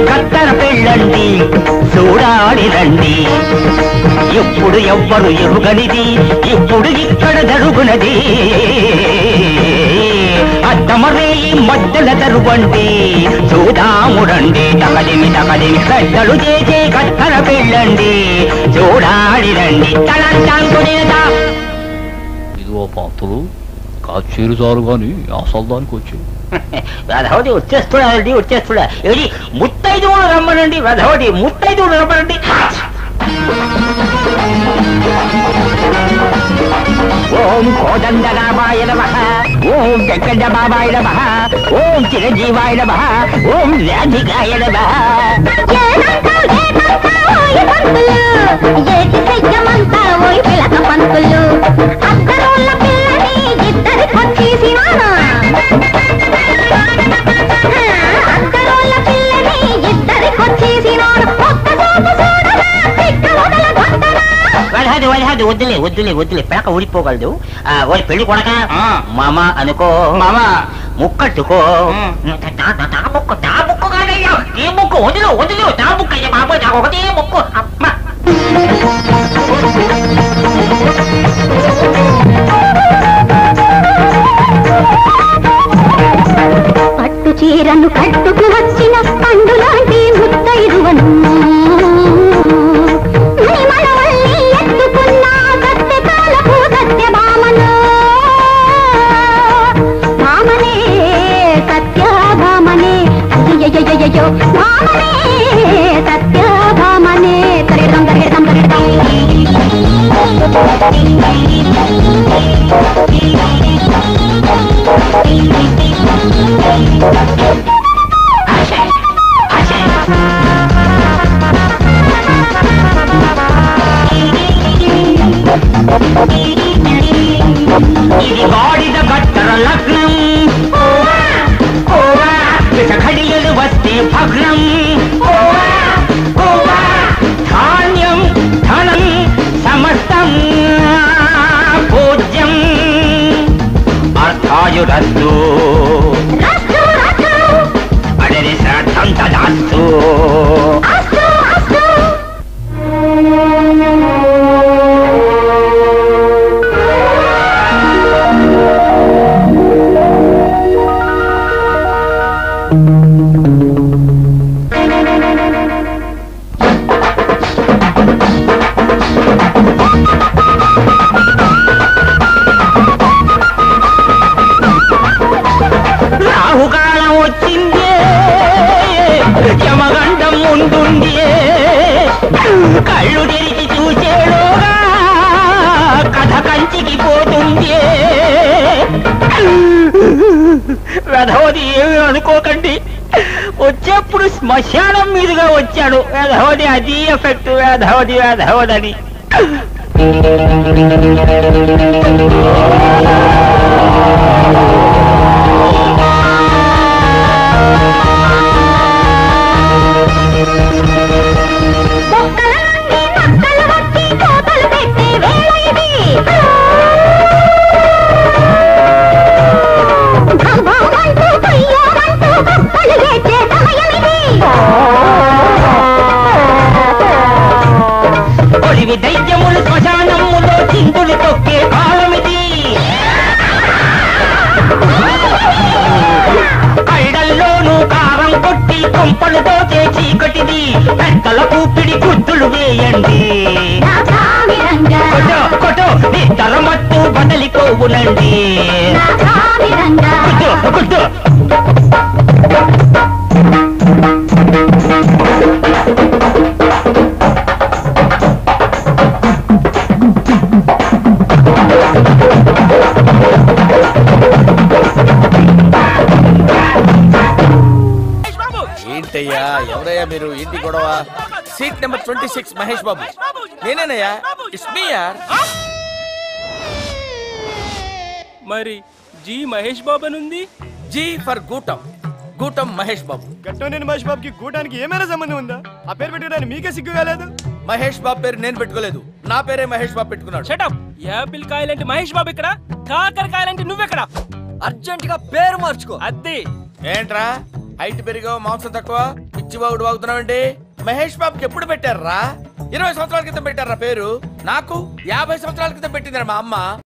కత్తర పెళ్ళండి చూడాలి రండి ఎప్పుడు ఎవ్వరు ఎరుగనిది ఇప్పుడు ఇక్కడ జరుగునది అద్దమరేయి మధ్యల తరువండి చూదాముడండి తగదిమి తగదిమి పెద్దలు చేసే కత్తర పెళ్ళండి చూడాలి రండి తలంటాంకునేదా ఇదిగో పంతులు కాచేరు చాలు గాని అసలు దానికి వచ్చి వెధవడి వచ్చేస్తున్నాడండి వచ్చేస్తున్నా ఏది ముత్తైదువులు రమ్మనండి వెధవడి ముత్తైదువులు రమ్మనండి ఓం కోదండరామాయ నమ ఓం వెంకట బాబాయ నమ ఓం చిరంజీవాయ నమ ఓం రాధికాయ నమ ఏటి చెయ్యమంతా ఓయ్ పిలక పంతులు అద్దరోళ్ళ పిల్లని ఇద్దరికొచ్చేసినాను అద్దరోళ్ళ పిల్లని ఇద్దరికొచ్చేసినాను ఒక్క చూపు చూడగా పిక్క వదల గొంతనా వదహది వదహది వద్దులే వద్దులే వద్దులే పేక ఊడిపోగలదు ఆ, ఓయ్ పెళ్లి కొడక మామ అనుకో మామ ముక్కట్టుకో నా- నా- నా ముక్కు నా ముక్కు కాదయ్యా ఈ ముక్కు వదిలు వదిలు నా ముక్కు అయ్యా బాబోయ్ నాకు ఒకటే ముక్కు అమ్మ పట్టు చీరను కట్టుకు వచ్చిన పండు లాంటి ముత్తైదువను నీ మనవల్ని ఎత్తుకున్న సత్య కాలపు సత్య భామను భామనే సత్య భామనే అయ్యయ్యయ్యయ్యో భామనే సత్య భామనే తరిడం తరిడం ఇది గాడిద కట్టర లగ్నం ఓవా విషఘడియలు వస్తే భగ్నం ఓవా ఓవా ధాన్యం ధనం సమస్తం పూజ్యం అర్థాయురస్తు రస్తు రస్తు అడరి శ్రాద్ధం తదాస్తు అస్తు అస్తు రాహుకాలం వచ్చిందే యమగండం ముందుండే కళ్ళు తెరిచి చూసేలోగా కథ కంచికి పోతుందే రథవతి ఏమి అనుకోకండి వచ్చేప్పుడు శ్మశానం మీదుగా వచ్చాడు వేధవది అది ఎఫెక్ట్ వేధవది వేధవదని బొక్కల నుండి నక్కలు వచ్చి కోతలు పెట్టే వేళ ఇది భం భం అంటూ కయ్యోమంటూ కప్పలు వేచే సమయం ఇది ఒలివి దైత్యములు శ్మశానములో చింతులు తొక్కే కాలమిది కళ్ళల్లోనూ కారం కొట్టి కొంపలు దోచే చీకటిది పెద్దల కూపిడి గుద్దులు వేయండి నా కామిరంగా కొట్టో కొట్టో నిద్దర మత్తు బదలిపోవునండి నా కామిరంగా కొట్టు కొట్టు ఏంటయ్యా ఎవరయ్యా మీరు ఏంటి గొడవ seat number twenty six Mahesh Babu నేనేనయ్యా ఇట్స్ మీ యార్ మరి జీ మహేష్ బాబు అని ఉంది జీ ఫర్ గూటం గూటం మహేష్ బాబు గట్టోనేని మహేష్ బాబుకి కూటానికి ఏమైనా సంబంధం ఉందా ఆ పేరు పెట్టడానికి మీకే సిగ్గు కాలేదు మహేష్ బాబు పేరు నేను పెట్టుకోలేదు నా పేరే మహేష్ బాబు పెట్టుకున్నాడు షటప్ యాపిల్ కాయలంటే మహేష్ బాబు ఇక్కడ కాకర కాయలంటే నువ్వెక్కడ అర్జెంట్ గా పేరు మార్చుకో అద్దె ఏంట్రా హైట్ పెరిగావు మాంసం తక్కువ పిచ్చి బాగుడు వాగుతున్నావండి మహేష్ బాబుకి ఎప్పుడు పెట్టారా ఇరవై సంవత్సరాల క్రితం పెట్టారా పేరు నాకు యాభై సంవత్సరాల క్రితం పెట్టిందిరా మా అమ్మ